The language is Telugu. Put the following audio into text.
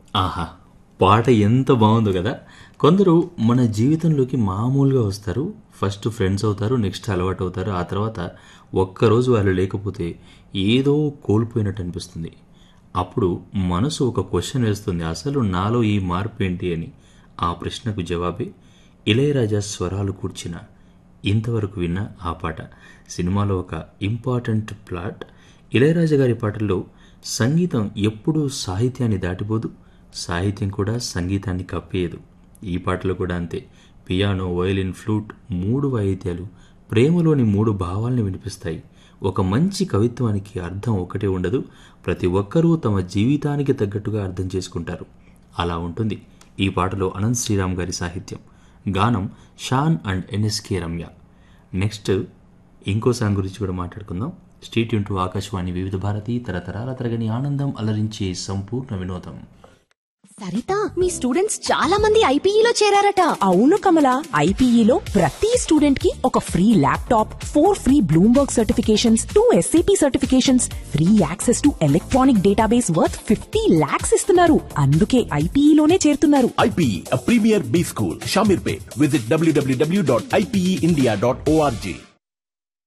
ఆహా పాట ఎంత బాగుందో కదా కొందరు మన జీవితంలోకి మామూలుగా వస్తారు ఫస్ట్ ఫ్రెండ్స్ అవుతారు నెక్స్ట్ అలవాటు అవుతారు ఆ తర్వాత ఒక్కరోజు వాళ్ళు లేకపోతే ఏదో కోల్పోయినట్టు అనిపిస్తుంది అప్పుడు మనసు ఒక క్వశ్చన్ వేస్తుంది అసలు నాలో ఈ మార్పు ఏంటి అని ఆ ప్రశ్నకు జవాబే ఇళయరాజా స్వరాలు కూర్చిన ఇంతవరకు విన్న ఆ పాట సినిమాలో ఒక ఇంపార్టెంట్ ప్లాట్ ఇళయరాజా గారి పాటల్లో సంగీతం ఎప్పుడూ సాహిత్యాన్ని దాటిపోదు సాహిత్యం కూడా సంగీతాన్ని కప్పేయదు ఈ పాటలో కూడా అంతే పియానో వయలిన్ ఫ్లూట్ మూడు వాయిద్యాలు ప్రేమలోని మూడు భావాల్ని వినిపిస్తాయి ఒక మంచి కవిత్వానికి అర్థం ఒకటే ఉండదు ప్రతి ఒక్కరూ తమ జీవితానికి తగ్గట్టుగా అర్థం చేసుకుంటారు అలా ఉంటుంది ఈ పాటలో అనంత్ శ్రీరామ్ గారి సాహిత్యం గానం Shaan and NSK Ramya next ఇంకో సాంగ్ గురించి కూడా మాట్లాడుకుందాం స్టేట్ యూన్ టు ఆకాశవాణి వివిధ భారతి తరతరాల తరగని ఆనందం అలరించే సంపూర్ణ వినోదం సరిత మీ స్టూడెంట్స్ చాలా మంది ఐపీఈలో చేరారట అవును కమల ఐపీఈలో ప్రతి స్టూడెంట్ కి ఒక free laptop four free Bloomberg certifications two SAP certifications free access to electronic database worth fifty lakhs ఇస్తున్నారు అందుకే ఐపీఈలోనే చేరుతున్నారు IPE, a premier B school, Shamirpet. Visit www.ipeindia.org.